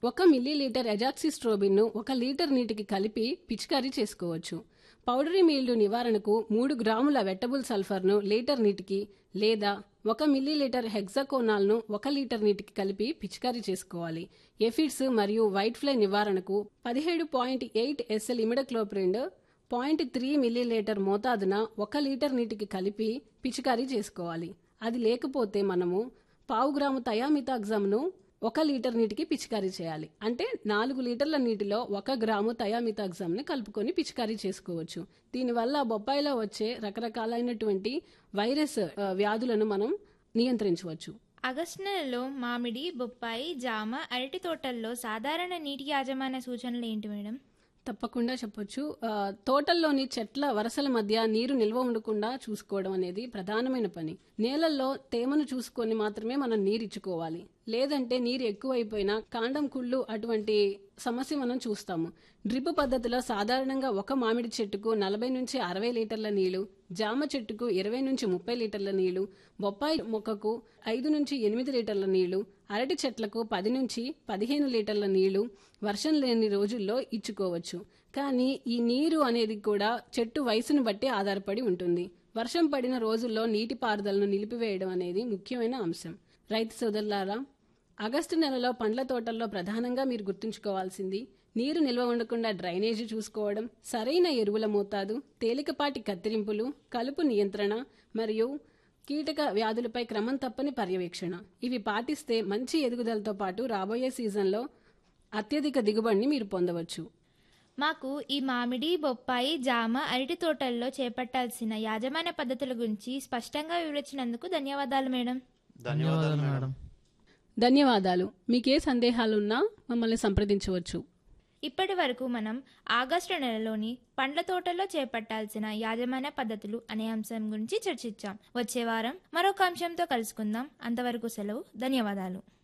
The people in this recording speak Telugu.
ఒక మిల్లీలీటర్ ఎజాక్సిస్ట్రోబిన్ ను ఒక లీటర్ నీటికి కలిపి పిచికారీ చేసుకోవచ్చు పౌడరీ మీల్డ్ నివారణకు మూడు గ్రాముల వెట్టబుల్ సల్ఫర్ ను లీటర్ నీటికి లేదా ఒక మిల్లీలీటర్ హెగ్జాకోనాల్ ను ఒక లీటర్ నీటికి కలిపి పిచికారీ చేసుకోవాలి ఎఫిడ్స్ మరియు వైట్ ఫ్లై నివారణకు పదిహేడు point eight SL imidacloprid point three millilitre మోతాదున ఒక లీటర్ నీటికి కలిపి పిచికారీ చేసుకోవాలి అది లేకపోతే మనము పావు గ్రాము థయామితాగ్జమ్ను ఒక లీటర్ నీటికి పిచికారీ చేయాలి అంటే నాలుగు లీటర్ల నీటిలో ఒక గ్రాము థయామితాగ్జమ్ని కలుపుకొని పిచికారీ చేసుకోవచ్చు దీనివల్ల బొప్పాయిలో వచ్చే రకరకాలైనటువంటి వైరస్ ఆ, వ్యాధులను మనం నియంత్రించవచ్చు ఆగస్టు నెలలో మామిడి బొప్పాయి జామ అరటి తోటల్లో సాధారణ నీటి యాజమాన్య సూచనలు ఏంటి మేడం తప్పకుండా చెప్పొచ్చు ఆ, తోటల్లోని చెట్ల వరసల మధ్య నీరు నిల్వ ఉండకుండా చూసుకోవడం అనేది ప్రధానమైన పని నేలల్లో తేమను చూసుకొని మాత్రమే మనం నీరు ఇచ్చుకోవాలి లేదంటే నీరు ఎక్కువైపోయినా కాండం కుళ్ళు అటువంటి సమస్య మనం చూస్తాము డ్రిప్ పద్ధతిలో సాధారణంగా ఒక మామిడి చెట్టుకు నలభై నుంచి అరవై లీటర్ల నీళ్లు జామ చెట్టుకు ఇరవై నుంచి ముప్పై లీటర్ల నీళ్లు బొప్పాయి మొక్కకు ఐదు నుంచి ఎనిమిది లీటర్ల నీళ్లు అరటి చెట్లకు పది నుంచి పదిహేను లీటర్ల నీళ్లు వర్షం లేని రోజుల్లో ఇచ్చుకోవచ్చు కానీ ఈ నీరు అనేది కూడా చెట్టు వయసును బట్టి ఆధారపడి ఉంటుంది వర్షం పడిన రోజుల్లో నీటిపారుదలను నిలిపివేయడం అనేది ముఖ్యమైన అంశం రైతు సోదరులారా ఆగస్టు నెలలో పండ్ల తోటల్లో ప్రధానంగా మీరు గుర్తుంచుకోవాల్సింది నీరు నిల్వ ఉండకుండా డ్రైనేజీ చూసుకోవడం సరైన ఎరువుల మోతాదు తేలికపాటి కత్తిరింపులు కలుపు నియంత్రణ మరియు కీటక వ్యాధులపై క్రమం తప్పని పర్యవేక్షణ ఇవి పాటిస్తే మంచి ఎదుగుదలతో పాటు రాబోయే సీజన్లో అత్యధిక దిగుబడిని మీరు పొందవచ్చు మాకు ఈ మామిడి బొప్పాయి జామ అరటి తోటల్లో చేపట్టాల్సిన యాజమాన్య పద్ధతుల గురించి స్పష్టంగా వివరించినందుకు ధన్యవాదాలు మేడం ధన్యవాదాలు మేడం ధన్యవాదాలు మీకే సందేహాలున్నా మమ్మల్ని సంప్రదించవచ్చు ఇప్పటి వరకు మనం ఆగస్టు నెలలోని పండ్ల తోటల్లో చేపట్టాల్సిన యాజమాన్య పద్ధతులు అనే అంశం గురించి చర్చించాం వచ్చే వారం మరొక అంశంతో కలుసుకుందాం అంతవరకు సెలవు ధన్యవాదాలు